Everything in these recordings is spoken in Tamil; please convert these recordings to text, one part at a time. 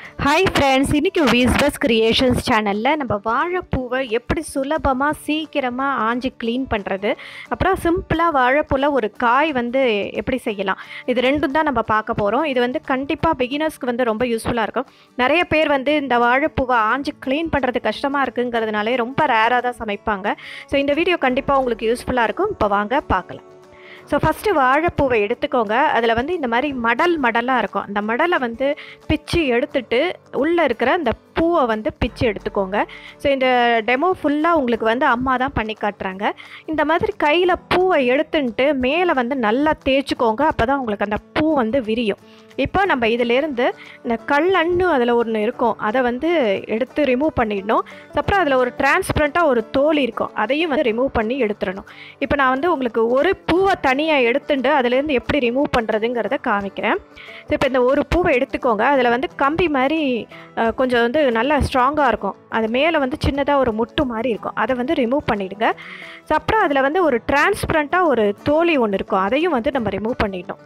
ஹாய் ஃப்ரெண்ட்ஸ் இன்றைக்கி விஸ்பஸ் கிரியேஷன்ஸ் சேனலில் நம்ம வாழைப்பூவை எப்படி சுலபமாக சீக்கிரமாக ஆஞ்சி க்ளீன் பண்ணுறது அப்புறம் சிம்பிளாக வாழைப்பூவில் ஒரு காய் வந்து எப்படி செய்யலாம் இது ரெண்டும் தான் நம்ம பார்க்க போகிறோம் இது வந்து கண்டிப்பாக பிகினர்ஸ்க்கு வந்து ரொம்ப யூஸ்ஃபுல்லாக இருக்கும் நிறைய பேர் வந்து இந்த வாழைப்பூவை ஆஞ்சி க்ளீன் பண்ணுறது கஷ்டமாக இருக்குங்கிறதுனாலே ரொம்ப ரேராக தான் சமைப்பாங்க ஸோ இந்த வீடியோ கண்டிப்பாக உங்களுக்கு யூஸ்ஃபுல்லாக இருக்கும் இப்போ வாங்க பார்க்கலாம் ஸோ ஃபஸ்ட்டு வாழைப்பூவை எடுத்துக்கோங்க அதில் வந்து இந்த மாதிரி மடல் மடலாக இருக்கும் அந்த மடலை வந்து பிச்சு எடுத்துட்டு உள்ளே இருக்கிற அந்த பூவை வந்து பிச்சு எடுத்துக்கோங்க ஸோ இந்த டெமோ ஃபுல்லாக உங்களுக்கு வந்து அம்மா தான் பண்ணி காட்டுறாங்க இந்த மாதிரி கையில் பூவை எடுத்துன்ட்டு மேலே வந்து நல்லா தேய்ச்சிக்கோங்க அப்போ தான் உங்களுக்கு அந்த பூ வந்து விரியும் இப்போ நம்ம இதிலேருந்து இந்த கல்லண்ணு அதில் ஒன்று இருக்கும் அதை வந்து எடுத்து ரிமூவ் பண்ணிடணும் அப்புறம் அதில் ஒரு டிரான்ஸ்பரண்ட்டாக ஒரு தோல் இருக்கும் அதையும் வந்து ரிமூவ் பண்ணி எடுத்துடணும் இப்போ நான் வந்து உங்களுக்கு ஒரு பூவை தனியாக எடுத்துட்டு அதுலேருந்து எப்படி ரிமூவ் பண்ணுறதுங்கிறத காமிக்கிறேன் ஸோ இப்போ இந்த ஒரு பூவை எடுத்துக்கோங்க அதில் வந்து கம்பி மாதிரி அஹ், கொஞ்சம் வந்து நல்லா ஸ்ட்ராங்காக இருக்கும் அது மேலே வந்து சின்னதாக ஒரு முட்டு மாதிரி இருக்கும் அதை வந்து ரிமூவ் பண்ணிவிடுங்க ஸோ அப்புறம் அதில் வந்து ஒரு டிரான்ஸ்பரண்ட்டாக ஒரு தோலி ஒன்று இருக்கும் அதையும் வந்து நம்ம ரிமூவ் பண்ணிடணும்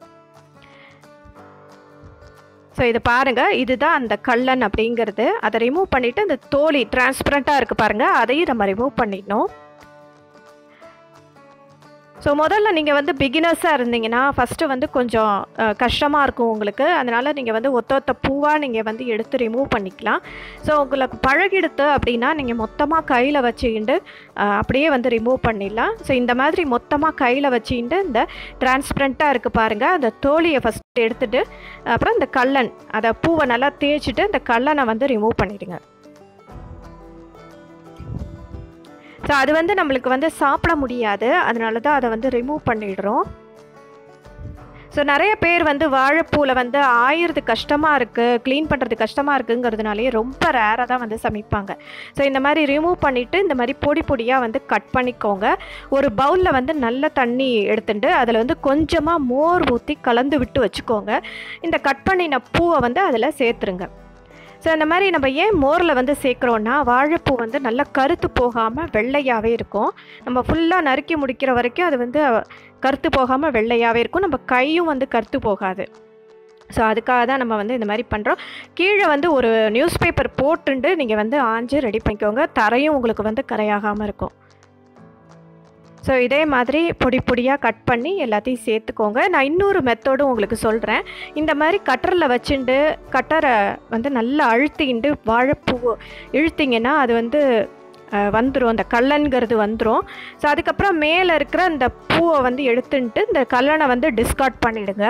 ஸோ இது பாருங்கள் இதுதான் அந்த கல்லன் அப்படிங்கிறது அதை ரிமூவ் பண்ணிவிட்டு அந்த தோலி டிரான்ஸ்பரண்ட்டாக இருக்குது பாருங்கள் அதையும் நம்ம ரிமூவ் பண்ணிடணும் ஸோ முதல்ல நீங்கள் வந்து பிகினர்ஸாக இருந்தீங்கன்னா ஃபஸ்ட்டு வந்து கொஞ்சம் அஹ், கஷ்டமாக இருக்கும் உங்களுக்கு அதனால் நீங்கள் வந்து ஒத்த ஒத்த பூவாக நீங்கள் வந்து எடுத்து ரிமூவ் பண்ணிக்கலாம் ஸோ உங்களுக்கு பழகிடுத்து அப்படின்னா நீங்கள் மொத்தமாக கையில் வச்சுக்கிண்டு அஹ், அப்படியே வந்து ரிமூவ் பண்ணிடலாம் ஸோ இந்த மாதிரி மொத்தமாக கையில் வச்சுக்கிண்டு இந்த டிரான்ஸ்பரண்ட்டாக இருக்குது பாருங்கள் அந்த தோலியை ஃபஸ்ட்டு எடுத்துட்டு அப்புறம் இந்த கல்லன் அதை பூவை நல்லா தேய்ச்சிட்டு இந்த கல்லனை வந்து ரிமூவ் பண்ணிவிடுங்க ஸோ அது வந்து நம்மளுக்கு வந்து சாப்பிட முடியாது அதனால தான் அதை வந்து ரிமூவ் பண்ணிடுறோம் ஸோ நிறைய பேர் வந்து வாழைப்பூவில் வந்து ஆயிறது கஷ்டமாக இருக்குது க்ளீன் பண்ணுறது கஷ்டமாக இருக்குங்கிறதுனாலே ரொம்ப ரேராக தான் வந்து சமைப்பாங்க ஸோ இந்த மாதிரி ரிமூவ் பண்ணிவிட்டு இந்த மாதிரி பொடி பொடியாக வந்து கட் பண்ணிக்கோங்க ஒரு பவுலில் வந்து நல்ல தண்ணி எடுத்துட்டு அதில் வந்து கொஞ்சமாக மோர் ஊற்றி கலந்து விட்டு வச்சுக்கோங்க இந்த கட் பண்ணின பூவை வந்து அதில் சேர்த்துருங்க ஸோ இந்த மாதிரி நம்ம ஏன் மோரில் வந்து சேர்க்குறோன்னா வாழைப்பூ வந்து நல்லா கருத்து போகாமல் வெள்ளையாகவே இருக்கும் நம்ம ஃபுல்லாக நறுக்கி முடிக்கிற வரைக்கும் அது வந்து கருத்து போகாமல் வெள்ளையாகவே இருக்கும் நம்ம கையும் வந்து கருத்து போகாது ஸோ அதுக்காக தான் நம்ம வந்து இந்த மாதிரி பண்ணுறோம் கீழே வந்து ஒரு நியூஸ் பேப்பர் போட்டுண்டு நீங்கள் வந்து ஆஞ்சு ரெடி பண்ணிக்கோங்க தரையும் உங்களுக்கு வந்து கரையாகாமல் இருக்கும் ஸோ இதே மாதிரி பொடி பொடியாக கட் பண்ணி எல்லாத்தையும் சேர்த்துக்கோங்க நான் இன்னொரு மெத்தடும் உங்களுக்கு சொல்கிறேன் இந்த மாதிரி கட்டரில் வச்சுண்டு கட்டரை வந்து நல்லா அழுத்திண்டு வாழைப்பூ இழுத்திங்கன்னா அது வந்து வந்துடும் அந்த கல்லன்கிறது வந்துடும் ஸோ அதுக்கப்புறம் மேலே இருக்கிற அந்த பூவை வந்து எடுத்துன்ட்டு இந்த கல்லனை வந்து டிஸ்கார்ட் பண்ணிவிடுங்க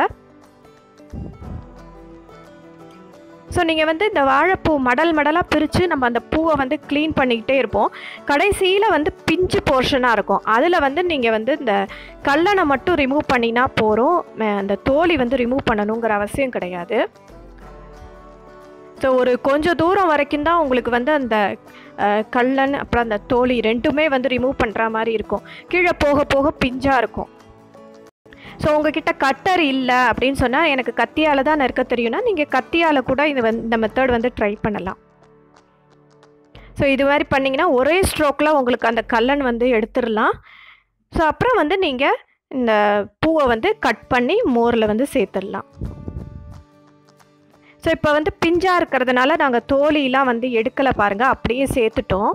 ஸோ நீங்கள் வந்து இந்த வாழைப்பூ மடல் மடலாக பிரித்து நம்ம அந்த பூவை வந்து க்ளீன் பண்ணிக்கிட்டே இருப்போம் கடைசியில் வந்து பிஞ்சு போர்ஷனாக இருக்கும் அதில் வந்து நீங்கள் வந்து இந்த கல்லனை மட்டும் ரிமூவ் பண்ணினா போகிறோம் அந்த தோலி வந்து ரிமூவ் பண்ணணுங்கிற அவசியம் கிடையாது ஸோ ஒரு கொஞ்சம் தூரம் வரைக்கும் தான் உங்களுக்கு வந்து அந்த அஹ், கல்லன் அப்புறம் அந்த தோலி ரெண்டுமே வந்து ரிமூவ் பண்ணுற மாதிரி இருக்கும் கீழே போக போக பிஞ்சாக இருக்கும் ஸோ உங்ககிட்ட கட்டர் இல்லை அப்படின்னு சொன்னால் எனக்கு கத்தியால் தான் நறுக்க தெரியும்னா நீங்கள் கத்தியால் கூட இது வந்து இந்த மெத்தட் வந்து ட்ரை பண்ணலாம் ஸோ இது மாதிரி பண்ணிங்கன்னா ஒரே ஸ்ட்ரோக்கில் உங்களுக்கு அந்த கல்லன் வந்து எடுத்துடலாம் ஸோ அப்புறம் வந்து நீங்கள் இந்த பூவை வந்து கட் பண்ணி மோரில் வந்து சேர்த்துடலாம் ஸோ இப்போ வந்து பிஞ்சாக இருக்கிறதுனால நாங்கள் தோலிலாம் வந்து எடுக்கலை பாருங்கள் அப்படியே சேர்த்துட்டோம்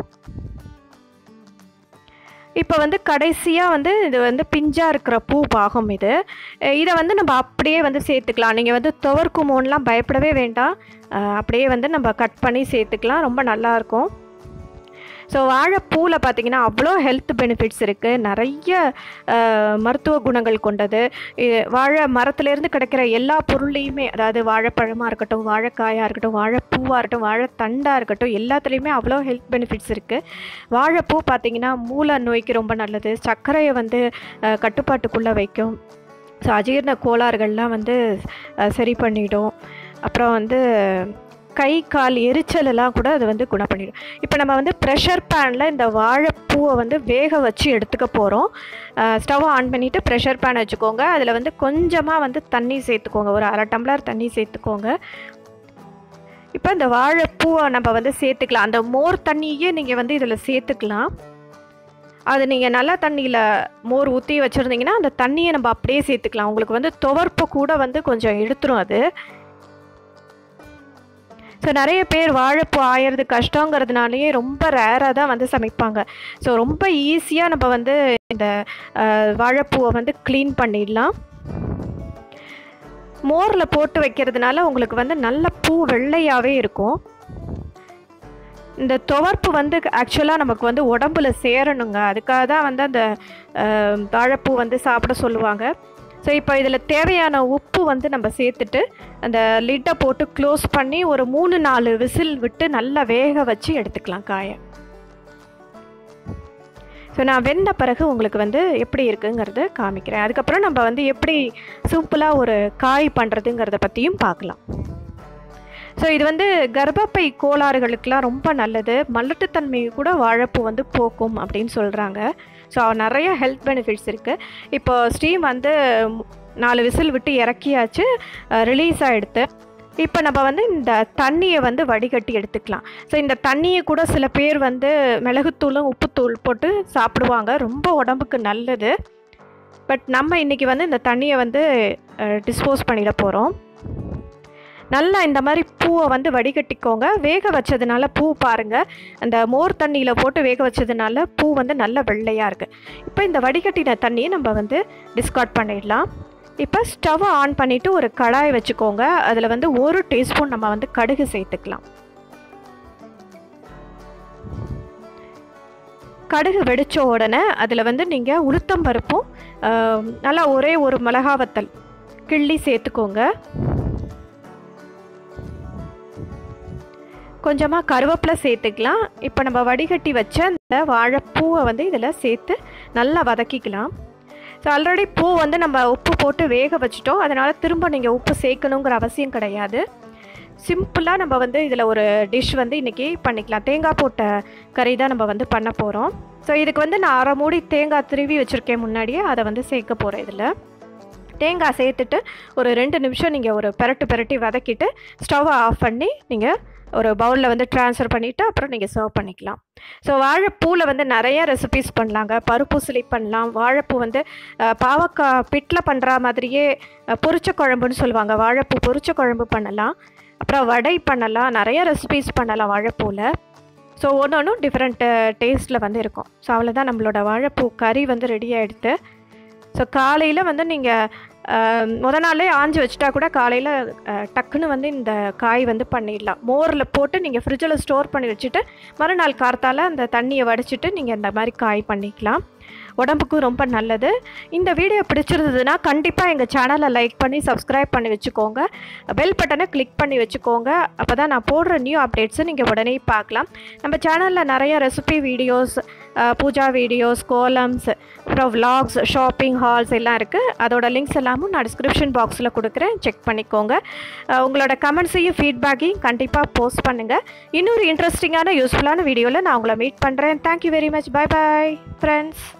இப்போ வந்து கடைசியாக வந்து இது வந்து பிஞ்சாக இருக்கிற பூ பாகம் இது அஹ் இதை வந்து நம்ம அப்படியே வந்து சேர்த்துக்கலாம் நீங்கள் வந்து துவர்க்குமோன்லாம் பயப்படவே வேண்டாம் அஹ் அப்படியே வந்து நம்ம கட் பண்ணி சேர்த்துக்கலாம் ரொம்ப நல்லாயிருக்கும் ஸோ வாழைப்பூவில் பார்த்தீங்கன்னா அவ்வளோ ஹெல்த் பெனிஃபிட்ஸ் இருக்குது நிறைய அஹ், மருத்துவ குணங்கள் கொண்டது இது வாழை மரத்துலேருந்து கிடைக்கிற எல்லா பொருளையுமே அதாவது வாழைப்பழமாக இருக்கட்டும் வாழைக்காயாக இருக்கட்டும் வாழைப்பூவாக இருக்கட்டும் வாழைத்தண்டாக இருக்கட்டும் எல்லாத்துலேயுமே அவ்வளோ ஹெல்த் பெனிஃபிட்ஸ் இருக்குது வாழைப்பூ பார்த்தீங்கன்னா மூல நோய்க்கு ரொம்ப நல்லது சர்க்கரையை வந்து அஹ், கட்டுப்பாட்டுக்குள்ளே வைக்கும் ஸோ அஜீரண கோளாறுகள்லாம் வந்து அஹ், சரி பண்ணிடும் அப்புறம் வந்து கை கால் எரிச்சல் எல்லாம் கூட அது வந்து குணம் பண்ணிடும் இப்போ நம்ம வந்து ப்ரெஷர் பேனில் இந்த வாழைப்பூவை வந்து வேக வச்சு எடுத்துக்க போகிறோம் ஸ்டவ் ஆன் பண்ணிவிட்டு ப்ரெஷர் பேன் வச்சுக்கோங்க அதில் வந்து கொஞ்சமாக வந்து தண்ணி சேர்த்துக்கோங்க ஒரு அரை டம்ளர் தண்ணி சேர்த்துக்கோங்க இப்போ இந்த வாழைப்பூவை நம்ம வந்து சேர்த்துக்கலாம் அந்த மோர் தண்ணியே நீங்கள் வந்து இதில் சேர்த்துக்கலாம் அது நீங்கள் நல்ல தண்ணியில் மோர் ஊற்றி வச்சுருந்தீங்கன்னா அந்த தண்ணியை நம்ம அப்படியே சேர்த்துக்கலாம் உங்களுக்கு வந்து துவர்ப்பு கூட வந்து கொஞ்சம் எடுத்துரும் அது ஸோ நிறைய பேர் வாழைப்பூ ஆயிறது கஷ்டங்கிறதுனாலயே ரொம்ப ரேராக தான் வந்து சமைப்பாங்க ஸோ ரொம்ப ஈஸியாக நம்ம வந்து இந்த அஹ், வாழைப்பூவை வந்து க்ளீன் பண்ணிடலாம் மோரில் போட்டு வைக்கிறதுனால உங்களுக்கு வந்து நல்ல பூ வெள்ளையாகவே இருக்கும் இந்த துவர்ப்பு வந்து ஆக்சுவலாக நமக்கு வந்து உடம்புல சேரணுங்க அதுக்காக தான் வந்து அந்த அஹ், வாழைப்பூ வந்து சாப்பிட சொல்லுவாங்க ஸோ இப்போ இதில் தேவையான உப்பு வந்து நம்ம சேர்த்துட்டு அந்த லிட்டை போட்டு க்ளோஸ் பண்ணி ஒரு மூணு நாலு விசில் விட்டு நல்லா வேக வச்சு எடுத்துக்கலாம் காயை ஸோ நான் வெந்த பிறகு உங்களுக்கு வந்து எப்படி இருக்குங்கிறத காமிக்கிறேன் அதுக்கப்புறம் நம்ம வந்து எப்படி சிம்பிளாக ஒரு காய் பண்ணுறதுங்கிறத பற்றியும் பார்க்கலாம் ஸோ இது வந்து கர்ப்பப்பை கோளாறுகளுக்கெலாம் ரொம்ப நல்லது மலட்டுத்தன்மை கூட வாழைப்பூ வந்து போக்கும் அப்படின்னு சொல்கிறாங்க ஸோ நிறைய ஹெல்த் பெனிஃபிட்ஸ் இருக்குது இப்போ ஸ்டீம் வந்து ம், நாலு விசில் விட்டு இறக்கியாச்சு ரிலீஸ் ஆகிடுது இப்போ நம்ம வந்து இந்த தண்ணியை வந்து வடிகட்டி எடுத்துக்கலாம் ஸோ இந்த தண்ணியை கூட சில பேர் வந்து மிளகுத்தூளும் உப்புத்தூள் போட்டு சாப்பிடுவாங்க ரொம்ப உடம்புக்கு நல்லது பட் நம்ம இன்றைக்கி வந்து இந்த தண்ணியை வந்து டிஸ்போஸ் பண்ணிட போகிறோம் நல்லா இந்த மாதிரி பூவை வந்து வடிகட்டிக்கோங்க வேக வச்சதுனால பூ பாருங்கள் அந்த மோர் தண்ணியில் போட்டு வேக வச்சதுனால பூ வந்து நல்ல வெள்ளையாக இருக்குது இப்போ இந்த வடிகட்டின தண்ணியை நம்ம வந்து டிஸ்கார்ட் பண்ணிடலாம் இப்போ ஸ்டவ்வை ஆன் பண்ணிவிட்டு ஒரு கடாய் வச்சுக்கோங்க அதில் வந்து ஒரு டீஸ்பூன் நம்ம வந்து கடுகு சேர்த்துக்கலாம் கடுகு வெடித்த உடனே அதில் வந்து நீங்கள் உளுத்தம் பருப்பும் ஆஹ், நல்லா ஒரே ஒரு மிளகா வத்தல் கிள்ளி சேர்த்துக்கோங்க கொஞ்சமாக கருவேப்பிலை சேர்த்துக்கலாம் இப்போ நம்ம வடிகட்டி வச்ச அந்த வாழைப்பூவை வந்து இதில் சேர்த்து நல்லா வதக்கிக்கலாம் ஸோ ஆல்ரெடி பூ வந்து நம்ம உப்பு போட்டு வேக வச்சிட்டோம் அதனால் திரும்ப நீங்கள் உப்பு சேர்க்கணுங்கிற அவசியம் கிடையாது சிம்பிளாக நம்ம வந்து இதில் ஒரு டிஷ் வந்து இன்றைக்கி பண்ணிக்கலாம் தேங்காய் போட்ட கறி தான் நம்ம வந்து பண்ண போகிறோம் ஸோ இதுக்கு வந்து நான் அரை மூடி தேங்காய் திருவி வச்சுருக்கேன் முன்னாடியே அதை வந்து சேர்க்க போகிறேன் இதில் தேங்காய் சேர்த்துட்டு ஒரு ரெண்டு நிமிஷம் நீங்கள் ஒரு பெரட்டு பெரட்டி வதக்கிட்டு ஸ்டவ்வை ஆஃப் பண்ணி நீங்கள் ஒரு பவுலில் வந்து ட்ரான்ஸ்ஃபர் பண்ணிவிட்டு அப்புறம் நீங்கள் சர்வ் பண்ணிக்கலாம் ஸோ வாழைப்பூவில் வந்து நிறைய ரெசிபிஸ் பண்ணலாங்க பருப்பூசலி பண்ணலாம் வாழைப்பூ வந்து அஹ், பாவக்காய் பிட்டில் பண்ணுற மாதிரியே அஹ், பொரிச்ச குழம்புன்னு சொல்லுவாங்க வாழைப்பூ பொரிச்ச குழம்பு பண்ணலாம் அப்புறம் வடை பண்ணலாம் நிறைய ரெசிபிஸ் பண்ணலாம் வாழைப்பூவில் ஸோ ஒன்று ஒன்றும் டிஃப்ரெண்ட் டேஸ்ட்டில் வந்து இருக்கும் ஸோ அவ்வளோதான் நம்மளோட வாழைப்பூ கறி வந்து ரெடி ஆகிடுது ஸோ காலையில் வந்து நீங்கள் முத நாளே ஆஞ்சு வச்சுட்டா கூட காலையில் டக்குன்னு வந்து இந்த காய் வந்து பண்ணிடலாம் மோரில் போட்டு நீங்கள் ஃப்ரிட்ஜில் ஸ்டோர் பண்ணி வச்சுட்டு மறுநாள் கார்த்தால அந்த தண்ணியை வடிச்சிட்டு நீங்கள் இந்த மாதிரி காய் பண்ணிக்கலாம் உடம்புக்கும் ரொம்ப நல்லது இந்த வீடியோ பிடிச்சிருந்ததுன்னா கண்டிப்பாக எங்கள் சேனலை லைக் பண்ணி சப்ஸ்கிரைப் பண்ணி வச்சுக்கோங்க பெல் பட்டனை கிளிக் பண்ணி வச்சுக்கோங்க அப்போ தான் நான் போடுற நியூ அப்டேட்ஸை நீங்கள் உடனே பார்க்கலாம் நம்ம சேனலில் நிறைய recipe videos pooja videos kolams அப்புறம் vlogs ஷாப்பிங் ஹால்ஸ் எல்லாம் இருக்குது அதோட லிங்க்ஸ் எல்லாமும் நான் டிஸ்கிரிப்ஷன் பாக்ஸில் கொடுக்குறேன் செக் பண்ணிக்கோங்க அஹ் உங்களோட கமெண்ட்ஸையும் ஃபீட்பேக்கையும் கண்டிப்பாக போஸ்ட் பண்ணுங்கள் இன்னொரு இன்ட்ரெஸ்டிங்கான யூஸ்ஃபுல்லான வீடியோவில் நான் உங்களை மீட் பண்ணுறேன் thank you very much bye bye friends